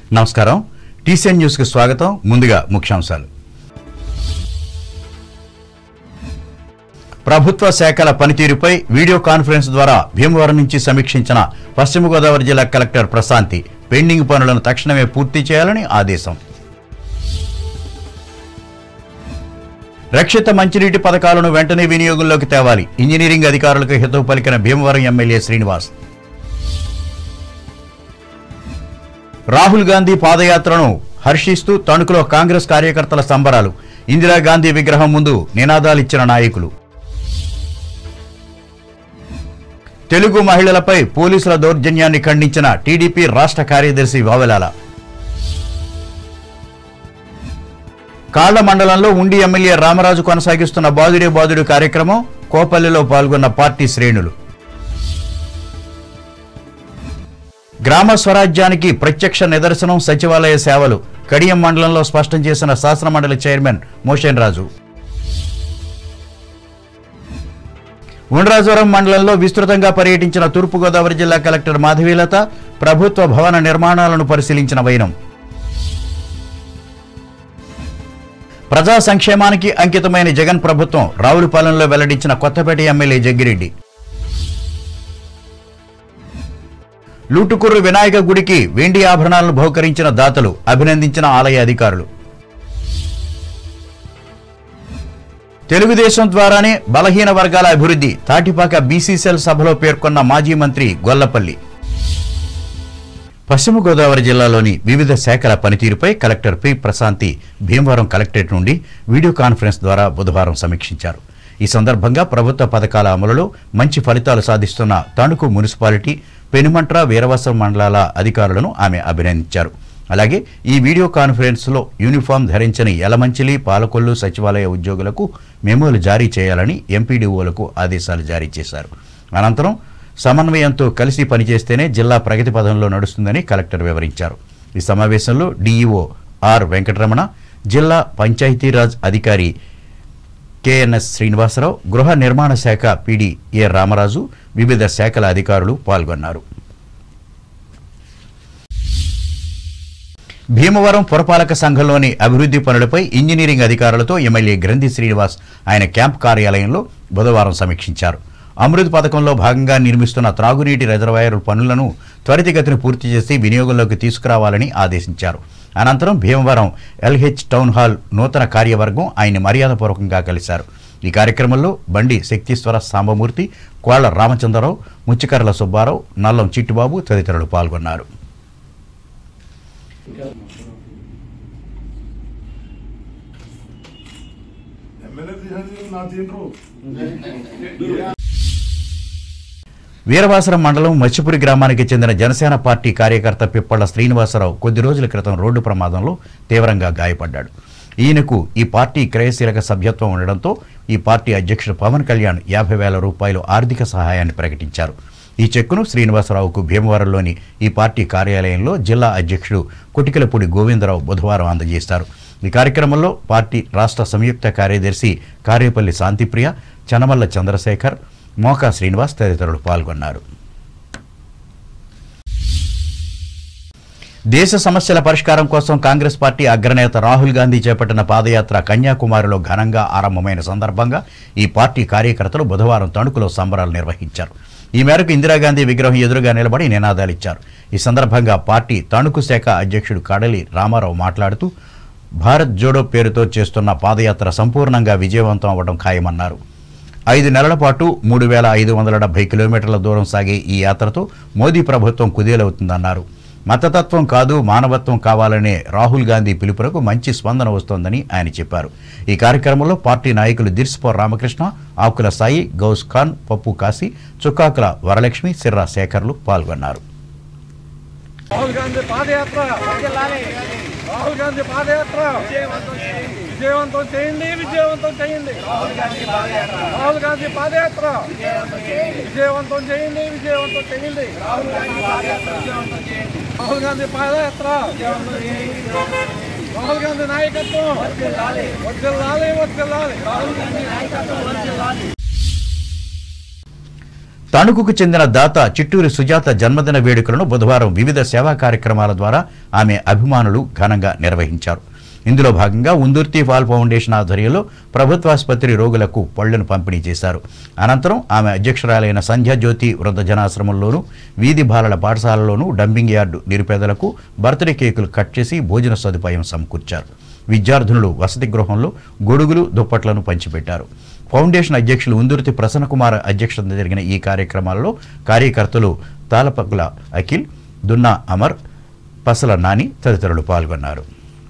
నమస్కారం టీసీఎన్ న్యూస్కి స్వాగతం ముందుగా ముఖ్యాంశాలు ప్రభుత్వ శాఖల పనితీరుపై వీడియో కాన్ఫరెన్స్ ద్వారా భీమవరం నుంచి సమీక్షించిన పశ్చిమ గోదావరి జిల్లా కలెక్టర్ ప్రశాంతి పెండింగ్ పనులను తక్షణమే పూర్తి చేయాలని ఆదేశం రక్షిత మంచినీటి పథకాలను వెంటనే వినియోగంలోకి తేవాలి ఇంజనీరింగ్ అధికారులకు హితవు పలికిన భీమవరం ఎమ్మెల్యే శ్రీనివాస్ రాహుల్ గాంధీ పాదయాత్రను హర్షిస్తూ తణుకులో కాంగ్రెస్ కార్యకర్తల సంబరాలు ఇందిరాగాంధీ విగ్రహం ముందు నినాదాలిచ్చిన నాయకులు తెలుగు మహిళలపై పోలీసుల దౌర్జన్యాన్ని ఖండించిన టీడీపీ రాష్ట్ర కార్యదర్శి వావెలాల కాళ్ల మండలంలో ఉండి ఎమ్మెల్యే రామరాజు కొనసాగిస్తున్న బాదుడే బాదుడు కార్యక్రమం కోపల్లిలో పాల్గొన్న పార్టీ శ్రేణులు గ్రామ స్వరాజ్యానికి ప్రత్యక్ష నిదర్శనం సచివాలయ సేవలు కడియం మండలంలో స్పష్టం చేసిన శాసనమండలి చైర్మన్ మోషన్ రాజు ఉండ్రాజవరం మండలంలో విస్తృతంగా పర్యటించిన తూర్పుగోదావరి జిల్లా కలెక్టర్ మాధవీలత ప్రభుత్వ భవన నిర్మాణాలను పరిశీలించిన వైనం ప్రజా సంక్షేమానికి అంకితమైన జగన్ ప్రభుత్వం రావులపాలెంలో వెల్లడించిన కొత్తపేట ఎమ్మెల్యే జగ్గిరెడ్డి లూటుకుర్రు వినాయక గుడికి వెండి ఆభరణాలను బహుకరించిన దాతలు అభినందించిన ఆలయ అధికారులు తెలుగుదేశం ద్వారానే బలహీన వర్గాల అభివృద్ధి తాటిపాక బీసీసీఎల్ సభలో పేర్కొన్న మాజీ మంత్రి గొల్లపల్లి పశ్చిమ గోదావరి జిల్లాలోని వివిధ శాఖల పనితీరుపై collector P Prashanthi Bhimavaram collectorate నుండి వీడియో కాన్ఫరెన్స్ ద్వారా బుధవారం సమీక్షించారు ఈ సందర్భంగా ప్రభుత్వ పథకాల అమలులో మంచి ఫలితాలు సాధిస్తున్న తణుకు మున్సిపాలిటీ పెనుమంట్ర వీరవసం మండలాల అధికారులను ఆమె అభినందించారు అలాగే ఈ వీడియో కాన్ఫరెన్స్లో యూనిఫామ్ ధరించని యలమంచిలి పాలకొల్లు సచివాలయ ఉద్యోగులకు మెమోలు జారీ చేయాలని ఎంపీడీఓలకు ఆదేశాలు జారీ చేశారు అనంతరం సమన్వయంతో కలిసి పనిచేస్తేనే జిల్లా ప్రగతి పథంలో నడుస్తుందని కలెక్టర్ వివరించారు ఈ సమావేశంలో డీఈఓ ఆర్ వెంకటరమణ జిల్లా పంచాయతీరాజ్ అధికారి కెఎన్ఎస్ శ్రీనివాసరావు గృహ నిర్మాణ శాఖ పీడీ ఏ రామరాజు వివిధ శాఖల అధికారులు పాల్గొన్నారు భీమవరం పురపాలక సంఘంలోని అభివృద్ధి పనులపై ఇంజనీరింగ్ అధికారులతో ఎమ్మెల్యే గ్రంథి శ్రీనివాస్ ఆయన క్యాంప్ కార్యాలయంలో బుధవారం సమీక్షించారు అమృత్ పథకంలో భాగంగా నిర్మిస్తున్న త్రాగునీటి రిజర్వాయర్ పనులను త్వరితగతిన పూర్తి చేసి వినియోగంలోకి తీసుకురావాలని ఆదేశించారు అనంతరం భీమవరం ఎల్హెచ్ టౌన్ హాల్ నూతన కార్యవర్గం ఆయన్ని మర్యాదపూర్వకంగా కలిశారు ఈ కార్యక్రమంలో బండి శక్తీశ్వర సాంబమూర్తి కోళ్ల రామచంద్రరావు ముచ్చికర్ల సుబ్బారావు నల్లం చిట్టుబాబు తదితరులు పాల్గొన్నారు ఎమ్మెల్యే తీసేది నా తింటారు వీరవాసరం మండలం మచ్చిపురి గ్రామానికి చెందిన జనసేన పార్టీ కార్యకర్త పిప్పళ్ల శ్రీనివాసరావు కొద్ది రోజుల క్రితం రోడ్డు ప్రమాదంలో తీవ్రంగా గాయపడ్డాడు ఈయనకు ఈ పార్టీ క్రయశీలక సభ్యత్వం ఉండడంతో ఈ పార్టీ అధ్యక్షుడు పవన్ కళ్యాణ్ యాభై వేల రూపాయలు ఆర్థిక సహాయాన్ని ప్రకటించారు ఈ చెక్కును శ్రీనివాసరావుకు భీమవరంలోని ఈ పార్టీ కార్యాలయంలో జిల్లా అధ్యక్షుడు కుటికలపూడి గోవిందరావు బుధవారం అందజేశారు ఈ కార్యక్రమంలో పార్టీ రాష్ట్ర సంయుక్త కార్యదర్శి కార్యపల్లి శాంతిప్రియ చనమల్ల చంద్రశేఖర్ మోకా శ్రీనివాస్ తదితరులు పాల్గొన్నారు దేశ సమస్యల పరిష్కారం కోసం కాంగ్రెస్ పార్టీ అగ్రనేత రాహుల్ గాంధీ చేపట్టిన పాదయాత్ర కన్యాకుమారిలో ఘనంగా ఆరంభమైన సందర్భంగా ఈ పార్టీ కార్యకర్తలు బుధవారం తణుకులో సంబరాలు నిర్వహించారు ఈ మేరకు ఇందిరాగాంధీ విగ్రహం ఎదురుగా నిలబడి నినాదాలిచ్చారు ఈ సందర్భంగా పార్టీ తణుకు శాఖ అధ్యక్షుడు కడలి రామారావు మాట్లాడుతూ భారత్ జోడో పేరుతో చేస్తున్న పాదయాత్ర సంపూర్ణంగా విజయవంతం అవ్వడం ఖాయమన్నారు ఐదు నెలల పాటు మూడు వేల ఐదు వందల డెబ్బై కిలోమీటర్ల దూరం సాగే ఈ యాత్రతో మోదీ ప్రభుత్వం కుదేలవుతుందన్నారు మతతత్వం కాదు మానవత్వం కావాలనే రాహుల్ గాంధీ పిలుపునకు మంచి స్పందన వస్తోందని ఆయన చెప్పారు ఈ కార్యక్రమంలో పార్టీ నాయకులు దిర్సిపో రామకృష్ణ ఆకుల సాయి గౌస్ ఖాన్ పప్పు కాశీ చుక్కాకుల వరలక్ష్మి సిర్రా శేఖర్లు పాల్గొన్నారు రాహుల్ గాంధీ పాదయాత్ర రాహుల్ గాంధీ పాదయాత్ర విజయవంతం చేయండి విజయవంతం చేయండి రాహుల్ గాంధీ పాదయాత్ర విజయవంతం చేయండి విజయవంతం చేయండి రాహుల్ గాంధీ పాదయాత్ర రాహుల్ గాంధీ నాయకత్వం వర్దిల్లాలి వర్దిల్లాలి రాహుల్ గాంధీ నాయకత్వం వర్దిల్లాలి తణుకుకు చెందిన దాత చిట్టూరి సుజాత జన్మదిన వేడుకలను బుధవారం వివిధ సేవా కార్యక్రమాల ద్వారా ఆమె అభిమానులు ఘనంగా నిర్వహించారు ఇందులో భాగంగా ఉందుర్తి ఫాల్ ఫౌండేషన్ ఆధ్వర్యంలో ప్రభుత్వాసుపత్రి రోగులకు పళ్లను పంపిణీ చేశారు అనంతరం ఆమె అధ్యక్షురాలైన సంధ్యాజ్యోతి వృద్ధ జనాశ్రమంలోనూ వీధి బాలల పాఠశాలలోనూ డంపింగ్ యార్డు నిరుపేదలకు బర్త్డే కేకులు కట్ చేసి భోజన సదుపాయం సమకూర్చారు విద్యార్థినులు వసతి గృహంలో గొడుగులు దుప్పట్లను పంచిపెట్టారు ఫౌండేషన్ అధ్యక్షులు ఉందుర్తి ప్రసన్నకుమార్ అధ్యక్షతన జరిగిన ఈ కార్యక్రమాలలో కార్యకర్తలు తాలపకుల అఖిల్ దున్నా అమర్ పసల నాని తదితరులు పాల్గొన్నారు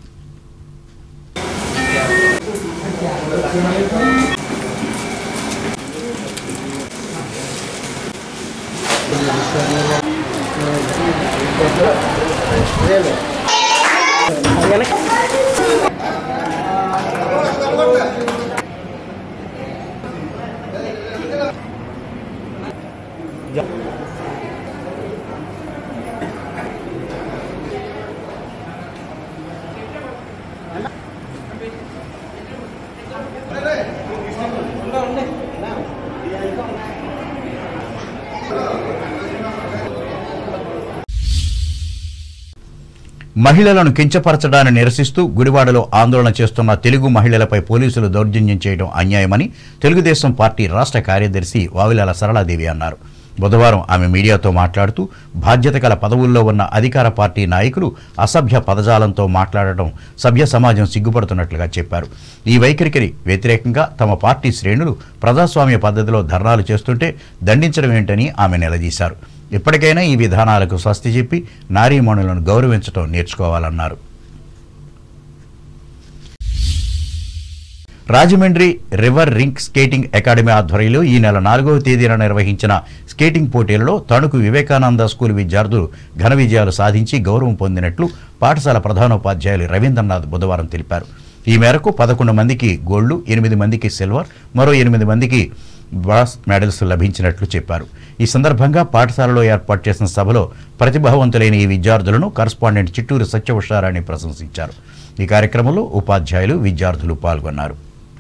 మహిళలను కించపరచడాన్ని నిరసిస్తూ గుడివాడలో ఆందోళన చేస్తున్న తెలుగు మహిళలపై పోలీసులు దౌర్జన్యం చేయడం అన్యాయమని తెలుగుదేశం పార్టీ రాష్ట్ర కార్యదర్శి వావిలాల సరళాదేవి అన్నారు బుధవారం ఆమె మీడియాతో మాట్లాడుతూ బాధ్యత గల పదవుల్లో ఉన్న అధికార పార్టీ నాయకులు అసభ్య పదజాలంతో మాట్లాడటం సభ్య సమాజం సిగ్గుపడుతున్నట్లుగా చెప్పారు ఈ వైఖరికి వ్యతిరేకంగా తమ పార్టీ శ్రేణులు ప్రజాస్వామ్య పద్ధతిలో ధర్నాలు చేస్తుంటే దండించడం ఏంటని ఆమె నిలదీశారు ఇప్పటికైనా ఈ విధానాలకు స్వస్తి చెప్పి నారీమణులను గౌరవించడం నేర్చుకోవాలన్నారు Rajahmundry river rink skating academy ఆధ్వర్యంలో ఈ నెల నాలుగవ తేదీన నిర్వహించిన స్కేటింగ్ పోటీలలో తణుకు వివేకానంద స్కూల్ విద్యార్థులు ఘన విజయాలు సాధించి గౌరవం పొందినట్లు పాఠశాల ప్రధానోపాధ్యాయులు రవీంద్రనాథ్ బుధవారం తెలిపారు ఈ మేరకు పదకొండు మందికి గోల్డ్ ఎనిమిది మందికి సిల్వర్ మరో ఎనిమిది మందికి బ్రాస్ మెడల్స్ లభించినట్లు చెప్పారు ఈ సందర్భంగా పాఠశాలలో ఏర్పాటు చేసిన సభలో ప్రతిభావంతులైన ఈ విద్యార్థులను కరస్పాండెంట్ చిట్టూరు సత్యవషారాణి ప్రశంసించారు ఈ కార్యక్రమంలో ఉపాధ్యాయులు విద్యార్థులు పాల్గొన్నారు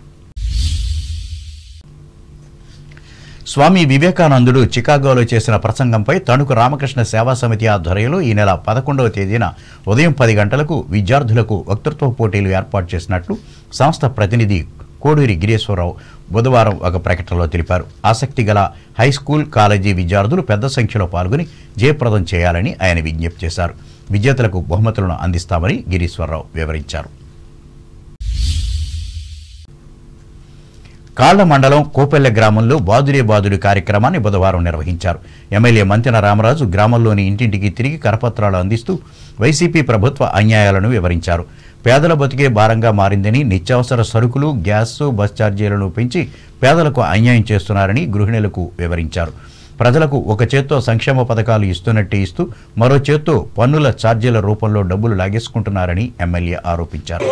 స్వామి వివేకానందుడు చికాగోలో చేసిన ప్రసంగంపై తణుకు రామకృష్ణ సేవా సమితి ఆధ్వర్యంలో ఈ నెల పదకొండవ తేదీన ఉదయం పది గంటలకు విద్యార్థులకు వక్తృత్వ పోటీలు ఏర్పాటు చేసినట్లు సంస్థ ప్రతినిధి కోడూరి గిరీశ్వరరావు బుధవారం ఒక ప్రకటనలో తెలిపారు ఆసక్తి గల హై స్కూల్ కాలేజీ విద్యార్థులు పెద్ద సంఖ్యలో పాల్గొని జయప్రదం చేయాలని ఆయన విజ్ఞప్తి చేశారు విజేతలకు బహుమతులను అందిస్తామని గిరీశ్వరరావు వివరించారు కాళ్ల మండలం కోపెల్లె గ్రామంలో బాదురే బాదుడి కార్యక్రమాన్ని బుధవారం నిర్వహించారు ఎమ్మెల్యే మంతెన రామరాజు గ్రామంలోని ఇంటింటికి తిరిగి కరపత్రాలు అందిస్తూ వైసీపీ ప్రభుత్వ అన్యాయాలను వివరించారు పేదల బతికే భారంగా మారిందని నిత్యావసర సరుకులు గ్యాస్ బస్ ఛార్జీలను పెంచి పేదలకు అన్యాయం చేస్తున్నారని గృహిణులకు వివరించారు ప్రజలకు ఒక చేత్తో సంక్షేమ పథకాలు ఇస్తున్నట్టే ఇస్తూ మరో చేత్తో పన్నుల ఛార్జీల రూపంలో డబ్బులు లాగేసుకుంటున్నారని ఎమ్మెల్యే ఆరోపించారు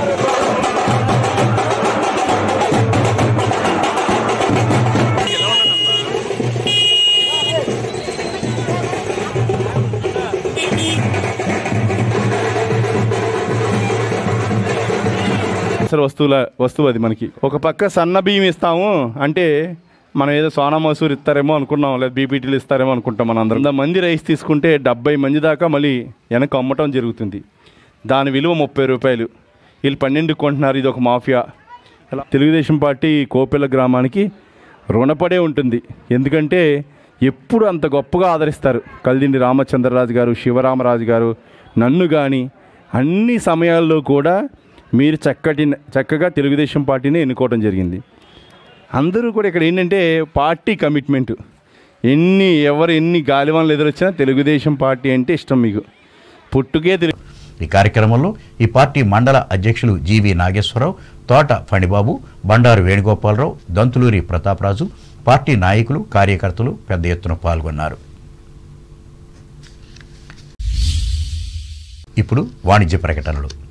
అసలు వస్తువుల వస్తువు అది మనకి ఒక పక్క సన్న బియ్యం ఇస్తాము అంటే మనం ఏదో సోనా మసూర్ ఇస్తారేమో అనుకున్నాం లేదా బీపీటీలు ఇస్తారేమో అనుకుంటాం మనం అందరం వంద మంది రైస్ తీసుకుంటే డెబ్బై మంది దాకా మళ్ళీ వెనక అమ్మటం జరుగుతుంది దాని విలువ ముప్పై రూపాయలు వీళ్ళు పన్నెండు కొంటున్నారు ఇది ఒక మాఫియా అలా తెలుగుదేశం పార్టీ కోపెల గ్రామానికి రుణపడే ఉంటుంది ఎందుకంటే ఎప్పుడు అంత గొప్పగా ఆదరిస్తారు కలిదిండి రామచంద్రరాజు గారు శివరామరాజు గారు నన్ను కానీ అన్ని సమయాల్లో కూడా మీరు చక్కటి చక్కగా తెలుగుదేశం పార్టీని ఎన్నుకోవడం జరిగింది అందరూ కూడా ఇక్కడ ఏంటంటే పార్టీ కమిట్మెంట్ ఎన్ని ఎవరు ఎన్ని గాలివాన్లు ఎదురొచ్చినా తెలుగుదేశం పార్టీ అంటే ఇష్టం మీకు పుట్టుకే తెలుగు ఈ కార్యక్రమంలో ఈ పార్టీ మండల అధ్యక్షులు జీవి నాగేశ్వరరావు తోట ఫణిబాబు బండారు వేణుగోపాలరావు దంతులూరి ప్రతాపరాజు పార్టీ నాయకులు కార్యకర్తలు పెద్ద ఎత్తున పాల్గొన్నారు ఇప్పుడు వాణిజ్య ప్రకటనలు